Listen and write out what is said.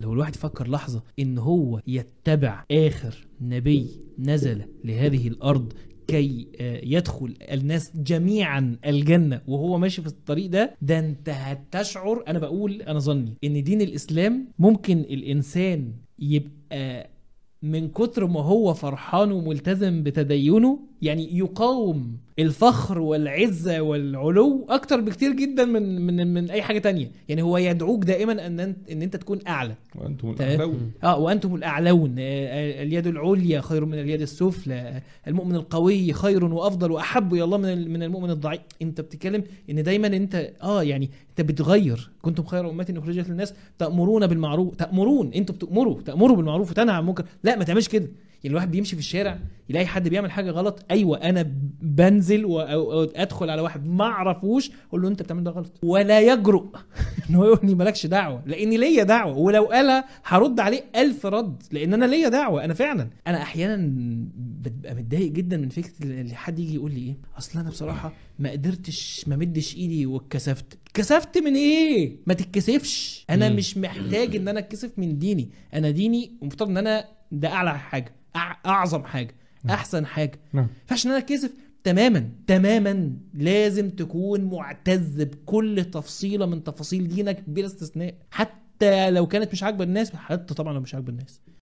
لو الواحد يفكر لحظه ان هو يتبع اخر نبي نزل لهذه الارض كي آه، يدخل الناس جميعا الجنة وهو ماشي في الطريق ده ده انت هتشعر انا بقول انا ظني ان دين الاسلام ممكن الانسان يبقى من كتر ما هو فرحان وملتزم بتدينه يعني يقاوم الفخر والعزة والعلو اكتر بكتير جدا من من من اي حاجة تانية يعني هو يدعوك دائما ان انت ان انت تكون اعلى وانتم تمام. الاعلون اه وانتم الاعلون آه، اليد العليا خير من اليد السفلى المؤمن القوي خير وافضل واحب الى الله من ال- من المؤمن الضعيف انت بتتكلم ان دايما انت اه يعني انت بتغير كنتم خير امه اخرجت للناس تامرون بالمعروف تامرون انتوا بتامروا تامروا بالمعروف وتنهى عن المنكر لا ما تعملش كده يعني الواحد بيمشي في الشارع يلاقي حد بيعمل حاجه غلط ايوه انا بنزل وادخل على واحد ما اعرفوش اقول له انت بتعمل ده غلط ولا يجرؤ ان هو يقول لي مالكش دعوه لاني ليا دعوه ولو قالها هرد عليه ألف رد لان انا ليا دعوه انا فعلا انا احيانا ببقى متضايق جدا من فكره اللي حد يجي يقول لي ايه اصل انا بصراحه ما قدرتش ما مدش ايدي واتكسفت اتكسفت من ايه ما تتكسفش انا مم. مش محتاج ان انا اتكسف من ديني انا ديني المفترض ان انا ده اعلى حاجه أع- اعظم حاجه احسن حاجه نعم. فعشان انا اتكسف تماما تماما لازم تكون معتز بكل تفصيله من تفاصيل دينك بلا استثناء حتى لو كانت مش عاجبه الناس حتى طبعا لو مش عاجبه الناس